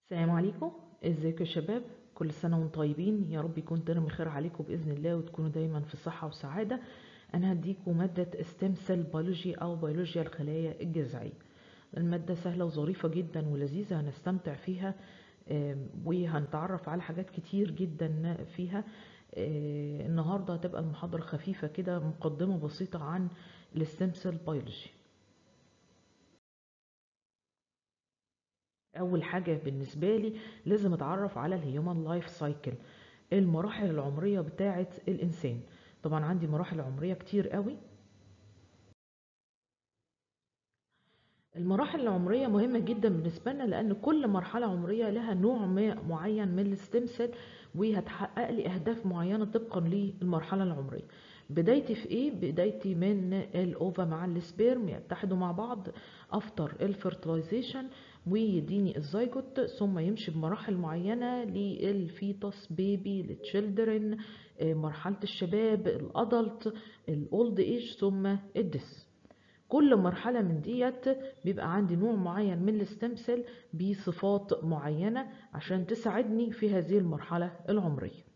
السلام عليكم ازيكم يا شباب كل سنة وانتم طيبين يا رب يكون ترم الخير عليكم بإذن الله وتكونوا دايما في صحة وسعادة أنا هديكم مادة ستيم سيل بيولوجي أو بيولوجيا الخلايا الجذعية المادة سهلة وظريفة جدا ولذيذة هنستمتع فيها آم، وهنتعرف على حاجات كتير جدا فيها آه، النهاردة هتبقى المحاضرة خفيفة كده مقدمة بسيطة عن الستيم سيل بيولوجي اول حاجه بالنسبه لي لازم اتعرف على الهيومن لايف سايكل المراحل العمريه بتاعه الانسان طبعا عندي مراحل عمريه كتير قوي المراحل العمريه مهمه جدا بالنسبه لنا لان كل مرحله عمريه لها نوع ما معين من الستيم سيل وهتحقق لي اهداف معينه طبقا للمرحله العمريه بدايتي في ايه بدايتي من الاوفا مع السبيرم يتحدوا مع بعض افتر الفرتلايزيشن ويديني الزيجوت ثم يمشي بمراحل معينة للفيتوس بيبي للتشيلدرن مرحلة الشباب الأدلت الأولد ايج ثم الدس كل مرحلة من ديت بيبقى عندي نوع معين من الستم سيل بصفات معينة عشان تساعدني في هذه المرحلة العمرية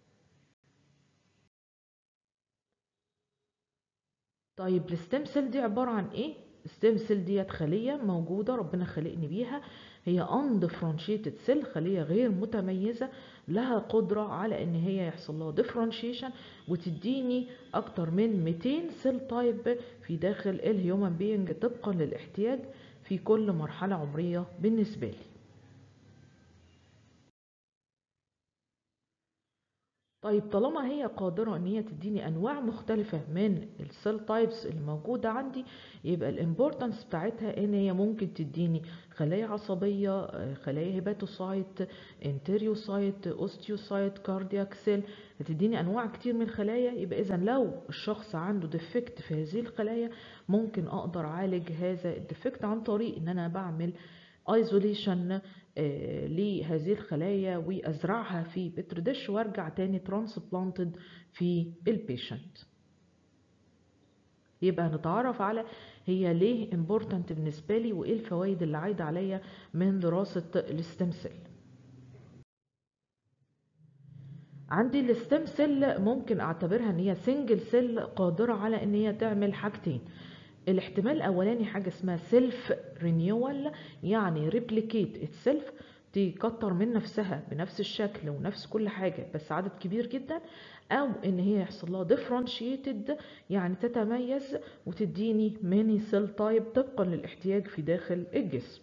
طيب الستم سيل دي عبارة عن ايه؟ الستيم سيل ديت خلية موجودة ربنا خلقني بيها هي undifferentiated سيل خلية غير متميزة لها قدرة على ان هي يحصل لها differentiation وتديني اكتر من 200 سيل تايب في داخل الهيومن بينج طبقا للاحتياج في كل مرحلة عمرية بالنسبة لي طيب طالما هي قادرة ان هي تديني انواع مختلفة من السيل تايبس اللي موجودة عندي يبقى الامبورتنس بتاعتها ان هي ممكن تديني خلايا عصبية خلايا هيباتوسايت انتريوسايت اوستيوسايت كاردياك سيل هتديني انواع كتير من الخلايا يبقى اذا لو الشخص عنده ديفكت في هذه الخلايا ممكن اقدر اعالج هذا الديفكت عن طريق ان انا بعمل ايزوليشن لهذه الخلايا وازرعها في بتر ديش وارجع تاني ترانسبلانتد في البيشنت يبقى نتعرف على هي ليه امبورتنت بالنسبه لي وايه الفوائد اللي عايده عليا من دراسه الستم سيل عندي الستم سيل ممكن اعتبرها ان هي سنجل سيل قادره على ان هي تعمل حاجتين الاحتمال الاولاني حاجه اسمها سيلف رينيوال يعني ريبليكيت اتسيلف تكتر من نفسها بنفس الشكل ونفس كل حاجه بس عدد كبير جدا او ان هي يحصل لها ديفرنشيتد يعني تتميز وتديني ماني سيل تايب طبقا للاحتياج في داخل الجسم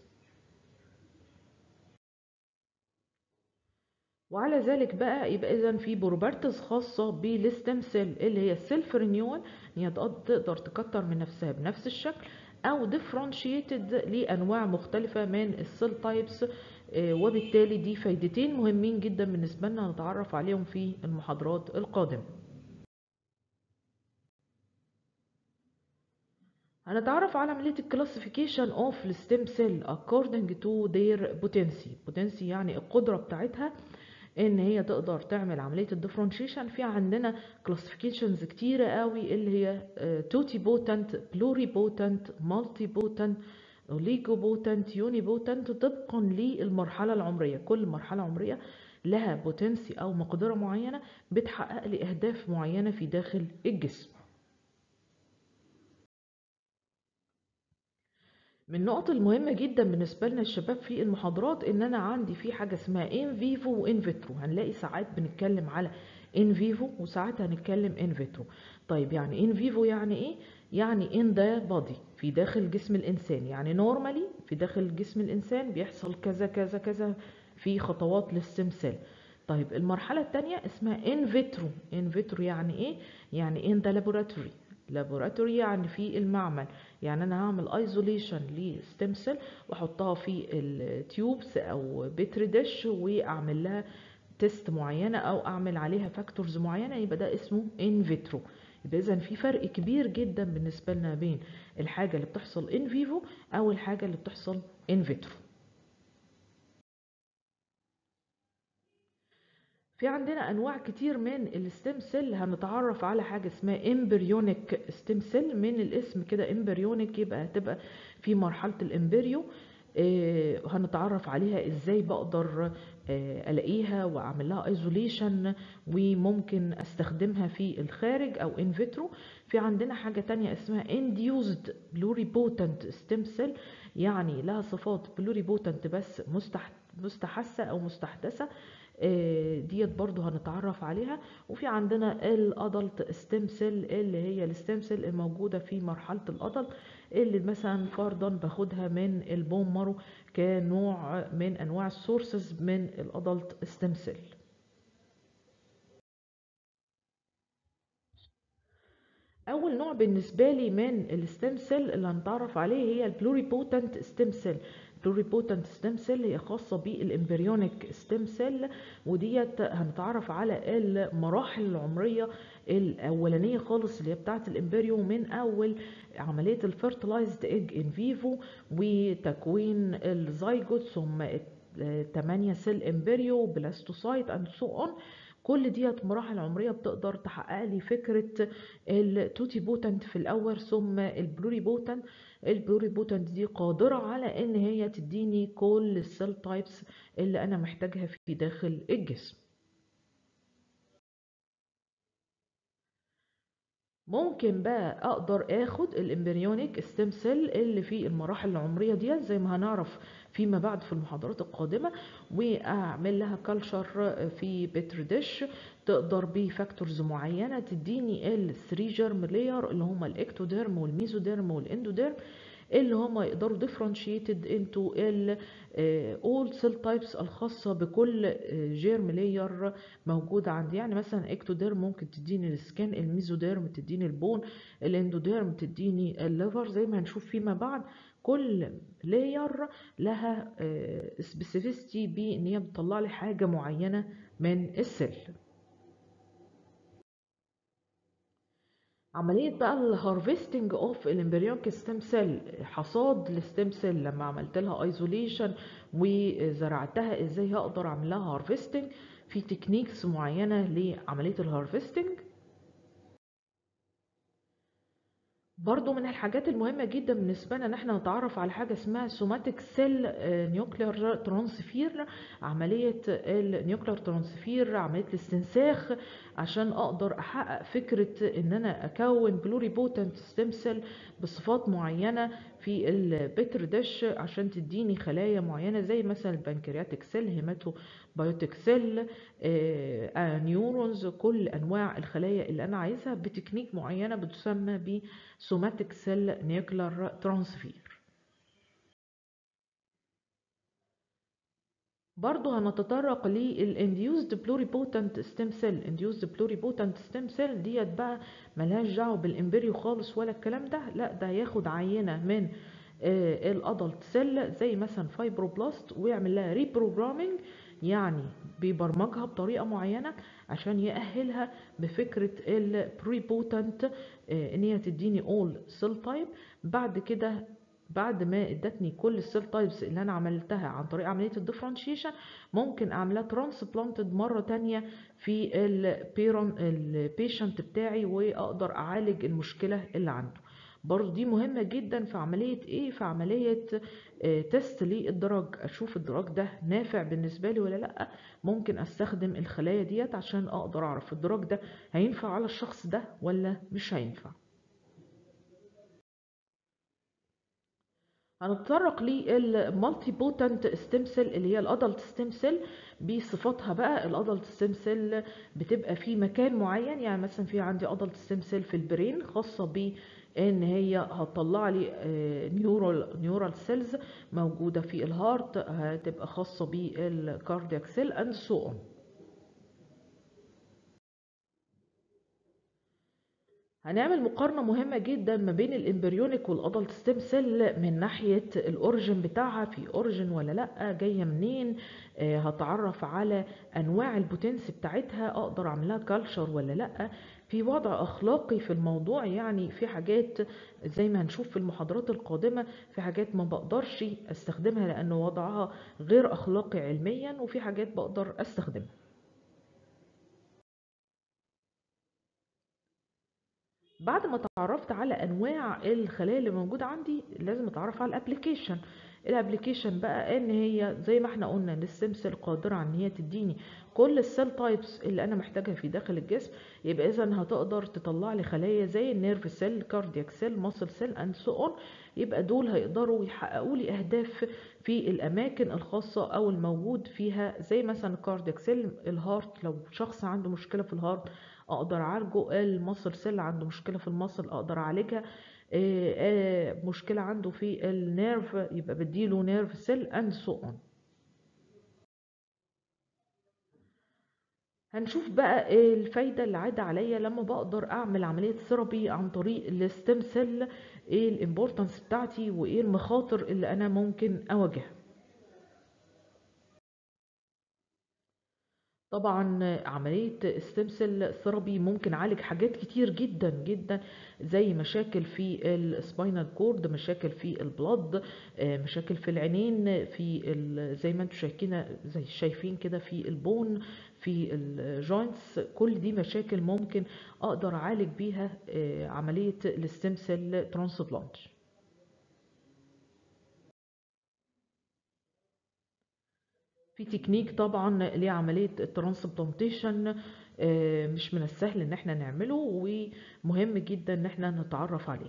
وعلى ذلك بقى يبقى اذا في بروبرتيز خاصه بالستم سيل اللي هي السيلف رينيوال ان هي تقدر تكتر من نفسها بنفس الشكل او ديفرنشيتد لانواع مختلفه من السيل تايبس وبالتالي دي فايدتين مهمين جدا بالنسبه لنا نتعرف عليهم في المحاضرات القادمه هنتعرف على عملية الكلاسيفيكيشن اوف الستيم سيل according to their potency potency يعني القدرة بتاعتها ان هي تقدر تعمل عمليه الديفرنشيشن في عندنا كلاسيفيكيشنز كتيره قوي اللي هي توتي بوتنت بلوري بوتنت مالتي بوتنت اوليجو بوتنت يوني بوتنت طبقا للمرحله العمريه كل مرحله عمريه لها بوتنسي او مقدره معينه بتحقق لي اهداف معينه في داخل الجسم من النقط المهمة جدا بالنسبة لنا الشباب في المحاضرات ان انا عندي في حاجة اسمها ان فيفو وان فيترو هنلاقي ساعات بنتكلم على ان فيفو وساعات هنتكلم ان فيترو طيب يعني ان فيفو يعني ايه يعني ان ذا بودي في داخل جسم الانسان يعني نورمالي في داخل جسم الانسان بيحصل كذا كذا كذا في خطوات للستم سيل طيب المرحلة الثانية اسمها ان فيترو ان فيترو يعني ايه يعني ان ذا لابوراتوري لابوراتوري يعني في المعمل يعني انا هعمل ايزوليشن لستيم سيل واحطها في التيوبس او بتر ديش واعمل لها تيست معينه او اعمل عليها فاكتورز معينه يبقى ده اسمه ان فيترو يبقى اذا في فرق كبير جدا بالنسبه لنا بين الحاجه اللي بتحصل ان فيفو او الحاجه اللي بتحصل ان فيترو في عندنا انواع كتير من الستيم سيل هنتعرف على حاجه اسمها امبريونيك ستيم سيل من الاسم كده امبريونيك يبقى هتبقى في مرحله الامبريو آه، هنتعرف عليها ازاي بقدر آه، الاقيها واعمل لها ايزوليشن وممكن استخدمها في الخارج او ان فيترو في عندنا حاجه تانية اسمها induced pluripotent stem cell يعني لها صفات pluripotent بس مستح مستحثه او مستحدثه آه، ديت برضو هنتعرف عليها وفي عندنا الادلت ستيم سيل اللي هي الستيم سيل الموجوده في مرحله الادلت اللي مثلا فرضا باخدها من البون مارو كنوع من انواع السورسز من الادلت ستيم سيل اول نوع بالنسبه لي من الستيم سيل اللي هنتعرف عليه هي البلوريبوتنت ستيم سيل البلوريبوتنت ستيم سيل هي خاصه بالامبريونيك ستيم سيل وديت هنتعرف على المراحل العمريه الاولانيه خالص اللي هي بتاعه الامبريو من اول عمليه الفيرتلايزد ايج ان فيفو وتكوين الزيجوت ثم 8 سيل امبريو بلاستوسايت اند سو اون كل ديت مراحل عمريه بتقدر تحقق لي فكره التوتي بوتنت في الاول ثم البلوري بوتنت البلوري بوتنت دي قادره على ان هي تديني كل السيل تايبس اللي انا محتاجها في داخل الجسم ممكن بقى اقدر اخد الامبريونيك ستيم سيل اللي في المراحل العمريه ديت زي ما هنعرف فيما بعد في المحاضرات القادمه واعمل لها كلشر في بتر ديش تقدر بفاكتورز معينه تديني الثري جيرم لاير اللي هما الاكتوديرم والميزوديرم والاندوديرم اللي هما يقدروا differentiated into ال all cell types الخاصة بكل جيرم لاير موجودة عندي يعني مثلا اكتوديرم ممكن تديني السكين الميزوديرم تديني البون الاندوديرم تديني الليفر زي ما هنشوف فيما بعد كل لاير لها سبيسيفيستي بان هي بتطلع لي حاجة معينة من السيل عملية بقى الهارفستنج اوف الامبريونيك ستيم سيل حصاد الستيم سيل لما عملت لها ايزوليشن وزرعتها ازاي هقدر اعمل لها هارفستنج في تكنيكس معينة لعملية الهارفستنج برضو من الحاجات المهمة جدا بالنسبة لنا ان احنا نتعرف على حاجة اسمها سوماتيك سيل نيوكلير ترانسفير عملية النيوكلير ترانسفير عملية الاستنساخ عشان اقدر احقق فكرة ان انا اكون بلوري بوتنت ستيم سيل بصفات معينة في البتر ديش عشان تديني خلايا معينة زي مثلا البنكرياتيك سيل هيماتو بايوتيك سيل آه، نيورونز كل انواع الخلايا اللي انا عايزها بتكنيك معينة بتسمى بسوماتيك سيل نيوكلير ترانسفير برضه هنتطرق للانديوزد بلوريبوتنت ستيم سيل انديوزد بلوريبوتنت ستيم سيل ديت بقى ملهاش دعوه بالامبريو خالص ولا الكلام ده لا ده ياخد عينه من آه الادلت سيل زي مثلا فايبروبلاست ويعمل لها ريبروجرامينج يعني بيبرمجها بطريقه معينه عشان يأهلها بفكره البريبوتنت آه ان هي تديني اول سيل تايب بعد كده بعد ما ادتني كل السيل تايبس اللي انا عملتها عن طريق عمليه الديفرنشيشن ممكن اعملها ترانسبلانتد مره تانية في البيرون البيشنت بتاعي واقدر اعالج المشكله اللي عنده برضو دي مهمه جدا في عمليه ايه في عمليه آه تيست للدرج اشوف الدرج ده نافع بالنسبه لي ولا لا ممكن استخدم الخلايا ديت عشان اقدر اعرف الدرج ده هينفع على الشخص ده ولا مش هينفع هنتطرق للمالتي بوتنت ستيم سيل اللي هي الادلت ستيم سيل بصفاتها بقى الادلت ستيم سيل بتبقى في مكان معين يعني مثلا في عندي ادلت ستيم سيل في البرين خاصه ب ان هي هتطلع لي نيورال نيورال سيلز موجوده في الهارت هتبقى خاصه بالكاردياك سيل اند سو اون هنعمل مقارنة مهمة جدا ما بين الامبريونيك والادلت ستيم سيل من ناحية الاوريجن بتاعها في اوريجن ولا لا جاية منين آه هتعرف على انواع البوتنس بتاعتها اقدر اعملها كالشر ولا لا في وضع اخلاقي في الموضوع يعني في حاجات زي ما هنشوف في المحاضرات القادمة في حاجات ما بقدرش استخدمها لان وضعها غير اخلاقي علميا وفي حاجات بقدر استخدمها بعد ما تعرفت على انواع الخلايا اللي موجوده عندي لازم اتعرف على الابلكيشن الابلكيشن بقى ان هي زي ما احنا قلنا ان السيم سيل قادره على ان هي تديني كل السيل تايبس اللي انا محتاجها في داخل الجسم يبقى اذا هتقدر تطلع لي خلايا زي النيرف سيل كاردياك سيل ماسل سيل اند سو اون يبقى دول هيقدروا يحققوا لي اهداف في الاماكن الخاصه او الموجود فيها زي مثلا الكاردياك سيل الهارت لو شخص عنده مشكله في الهارت اقدر اعالجه المصل سيل عنده مشكله في المصل اقدر اعالجها آه، آه، مشكله عنده في النيرف يبقى بديله نيرف سيل اند سو اون هنشوف بقى إيه الفايدة اللي عايدة عليا لما بقدر اعمل عملية ثيرابي عن طريق الستيم سيل ايه الامبورتنس بتاعتي وايه المخاطر اللي انا ممكن اواجهها طبعا عملية ستيم سيل ثيرابي ممكن اعالج حاجات كتير جدا جدا زي مشاكل في السباينال كورد مشاكل في البلد آه، مشاكل في العينين في ال- زي ما انتم شايفين زي شايفين كده في البون في الجوينتس كل دي مشاكل ممكن اقدر اعالج بيها آه، عملية الستيم سيل ترانسبلانت في تكنيك طبعا لعملية الترانسبلانتيشن آه، مش من السهل ان احنا نعمله ومهم جدا ان احنا نتعرف عليه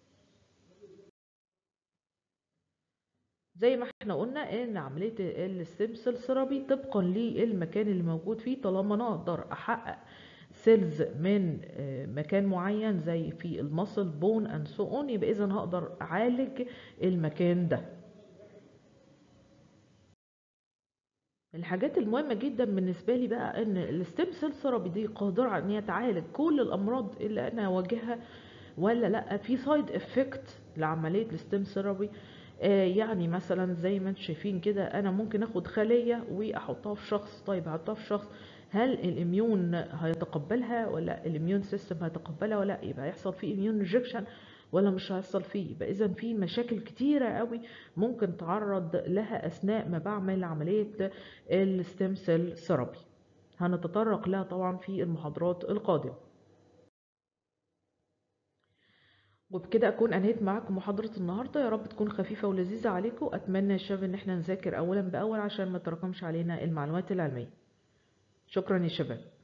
زي ما احنا قلنا ان عملية الستيم سيل ثيرابي طبقا للمكان اللي موجود فيه طالما انا اقدر احقق سيلز من آه، مكان معين زي في المصل بون اند سو اون يبقى اذا هقدر اعالج المكان ده الحاجات المهمة جدا بالنسبة لي بقى ان الستيم سيل ثيرابي دي قادرة على ان هي تعالج كل الامراض اللي انا اواجهها ولا لا في سايد افكت لعملية الستيم ثيرابي آه يعني مثلا زي ما انتم شايفين كده انا ممكن اخد خلية واحطها في شخص طيب احطها في شخص هل الاميون هيتقبلها ولا الاميون سيستم هيتقبلها ولا يبقى هيحصل فيه اميون ريجكشن ولا مش هيحصل فيه يبقى اذا في مشاكل كتيرة قوي ممكن تعرض لها اثناء ما بعمل عملية الستيم سيل ثيرابي هنتطرق لها طبعا في المحاضرات القادمة وبكده اكون انهيت معاكم محاضرة النهاردة يا رب تكون خفيفة ولذيذة عليكم اتمنى يا شباب ان احنا نذاكر اولا باول عشان ما تراكمش علينا المعلومات العلمية شكرا يا شباب